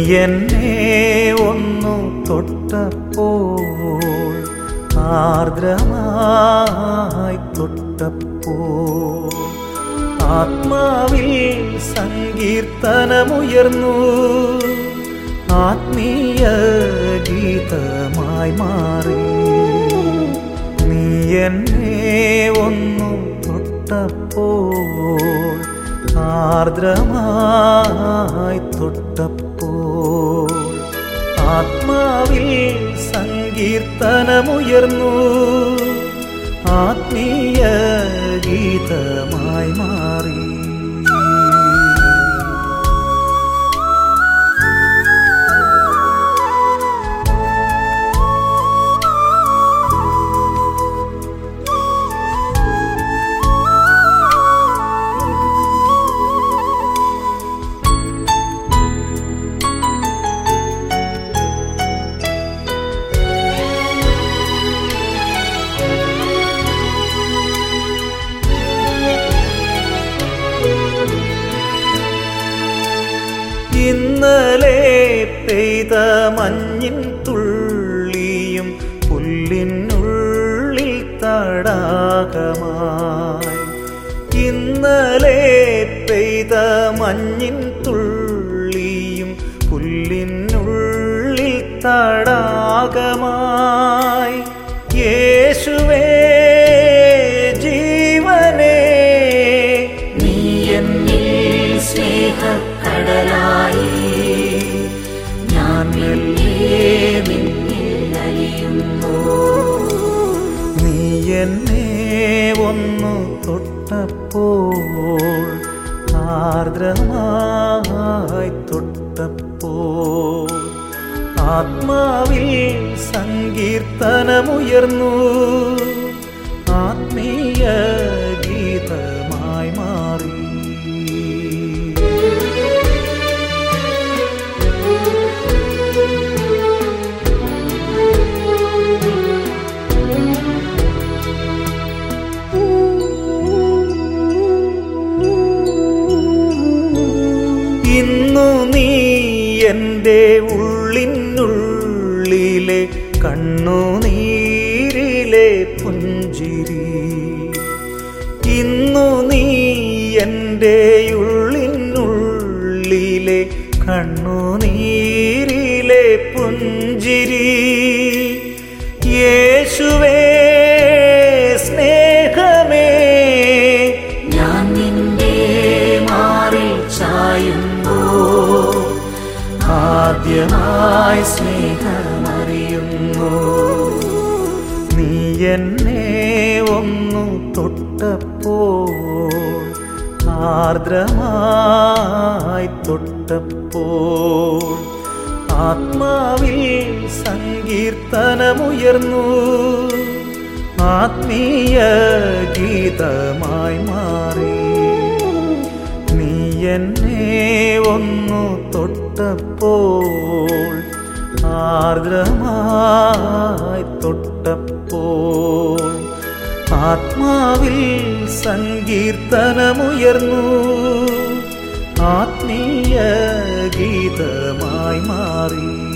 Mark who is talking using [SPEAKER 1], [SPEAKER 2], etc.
[SPEAKER 1] എന്നെ ഒന്നു തൊട്ടപ്പോൾ ആർദ്രമായി തൊട്ടപ്പോൾ ആത്മാവിൽ സങ്കീർത്തനമുയർന്നു ആത്മീയ ഗീതമായി മാറി നീ എന്നെ ഒന്നു തൊട്ടപ്പോൾ ആർദ്രമായി തൊട്ടപ്പോൾ ആത്മാവിൽ സങ്കീർത്തനമുയർന്നു ആത്മീയ ഗീതമായി മാറി ഇന്നലെ പെയ്ത മഞ്ഞിൻ തുള്ളിയും പുല്ലിനുള്ളിൽ തടാകമായി ഇന്നലെ പെയ്ത മഞ്ഞിൻ തുള്ളിയും പുല്ലിനുള്ളിൽ തടാകമായി യേശുവേ ജീവനേ നീ എന്നിൽ സ്നേഹക്കടലായി ഞാൻ മെല്ലെ നിന്നിൽ അലിയുന്നു നീ എന്നെ ഒന്നു തൊട്ടപ്പോൾ ആർദ്രമായി തൊട്ടപ്പോൾ ആത്മാവിൽ സങ്കീർത്തനമുയർന്നു ആത്മീയ ഗീതമായി മാറി ഇന്നു നീ എൻ്റെ ഉള്ളിനുള്ളിലെ കണ്ണുനീരിലെ പുഞ്ചിരി ഇന്നു നീ എൻ്റെ ഉള്ളിനുള്ളിലെ കണ്ണുനീരിലെ പുഞ്ചിരി യേശുവേ സ്നേഹമേ ഞാൻ നിന്റെ മാറിൽ ചായുമ്പോ ആദ്യമായി സ്നേഹമറിയുന്നു നീ എന്നെ ഒന്നു തൊട്ടപ്പോൾ ആർദ്രമായി തൊട്ടപ്പോൾ ആത്മാവിൽ സങ്കീർത്തനമുയർന്നു ആത്മീയ ഗീതമായി മാറി നീ എന്നെ ഒന്നു തൊട്ടപ്പോൾ ആർദ്രമായി തൊട്ടപ്പോൾ ആത്മാവിൽ സങ്കീർത്തനമുയർന്നു ആത്മീയ ഗീതമായി മാറി